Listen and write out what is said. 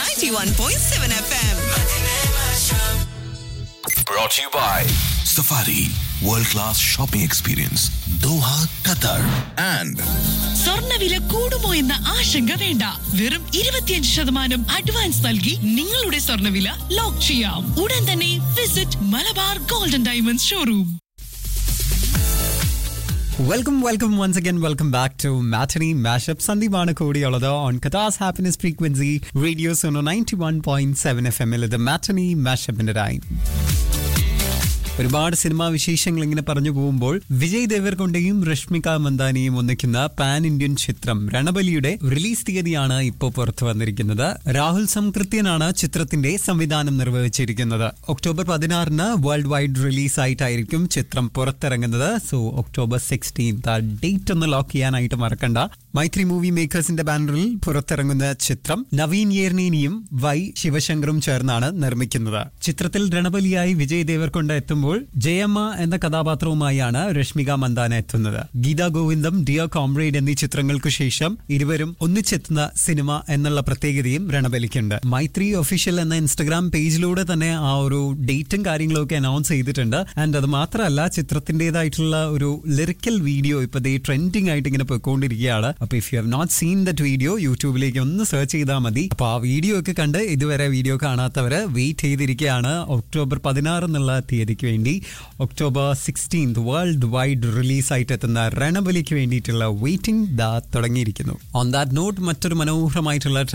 91.7 FM. Brought to you by Safari World Class Shopping Experience Doha, Qatar and സ്വർണ്ണവില കൂടുമോ എന്ന ആശങ്ക വേണ്ട വെറും ഇരുപത്തിയഞ്ച് ശതമാനം അഡ്വാൻസ് നൽകി നിങ്ങളുടെ സ്വർണ്ണവില ലോക്ക് ചെയ്യാം ഉടൻ തന്നെ visit Malabar gold and diamonds showroom welcome welcome once again welcome back to matinee mashup സന്ദീപാണ് കൂടിയുള്ളത് on Qatar's happiness frequency radio Suno ninety one point seven F എമ്മിൽ ഇത് മാറ്റനി മാഷപ്പിന്റെ ടൈം ഒരുപാട് സിനിമാ വിശേഷങ്ങൾ ഇങ്ങനെ പറഞ്ഞു പോകുമ്പോൾ വിജയ് ദേവർകൊണ്ടയും രശ്മിക മന്ദാനിയും ഒന്നിക്കുന്ന പാൻ ഇന്ത്യൻ ചിത്രം രണബലിയുടെ റിലീസ് തീയതിയാണ് ഇപ്പോൾ പുറത്തു വന്നിരിക്കുന്നത് രാഹുൽ സംകൃത്യനാണ് ചിത്രത്തിന്റെ സംവിധാനം നിർവഹിച്ചിരിക്കുന്നത് ഒക്ടോബർ പതിനാറിന് വേൾഡ് വൈഡ് റിലീസ് ആയിട്ടായിരിക്കും ചിത്രം പുറത്തിറങ്ങുന്നത് സോ ഒക്ടോബർ സിക്സ്റ്റീൻത് ആ ഡേറ്റ് ഒന്ന് ലോക്ക് ചെയ്യാനായിട്ട് മറക്കണ്ട മൈത്രി മൂവി മേക്കേഴ്സിന്റെ ബാനറിൽ പുറത്തിറങ്ങുന്ന ചിത്രം നവീൻ യേർനീനിയും വൈ ശിവശങ്കറും ചേർന്നാണ് നിർമ്മിക്കുന്നത് ചിത്രത്തിൽ രണബലിയായി വിജയ് ദേവർകൊണ്ട എത്തുമ്പോൾ ജയമ്മ എന്ന കഥാപാത്രവുമായാണ് രശ്മിക മന്ദാന എത്തുന്നത് ഗീതാ ഗോവിന്ദം ഡിയർ കോംറേഡ് എന്നീ ചിത്രങ്ങൾക്കു ശേഷം ഇരുവരും ഒന്നിച്ചെത്തുന്ന സിനിമ എന്നുള്ള പ്രത്യേകതയും രണബലിക്കുണ്ട് മൈത്രി ഒഫീഷ്യൽ എന്ന ഇൻസ്റ്റഗ്രാം പേജിലൂടെ തന്നെ ആ ഒരു ഡേറ്റും കാര്യങ്ങളും ഒക്കെ അനൗൺസ് ചെയ്തിട്ടുണ്ട് ആൻഡ് അത് മാത്രമല്ല ചിത്രത്തിന്റേതായിട്ടുള്ള ഒരു ലിറിക്കൽ വീഡിയോ ഇപ്പൊ ദേ ട്രെൻഡിങ് ആയിട്ട് ഇങ്ങനെ പോയിക്കൊണ്ടിരിക്കുകയാണ് അപ്പൊ if you have not seen that video യൂട്യൂബിലേക്ക് ഒന്ന് സെർച്ച് ചെയ്താൽ മതി അപ്പൊ ആ വീഡിയോ ഒക്കെ കണ്ട് ഇതുവരെ വീഡിയോ കാണാത്തവര് വെയിറ്റ് ചെയ്തിരിക്കുകയാണ് ഒക്ടോബർ പതിനാറ് എന്നുള്ള തീയതിക്ക് വേണ്ടി October sixteenth world wide release ആയിട്ട് എത്തുന്ന രണബലിക്ക് വേണ്ടിയിട്ടുള്ള വെയിറ്റിംഗ് ദാ തുടങ്ങിയിരിക്കുന്നു ഓൺ ദാറ്റ് നോട്ട് മറ്റൊരു മനോഹരമായിട്ടുള്ള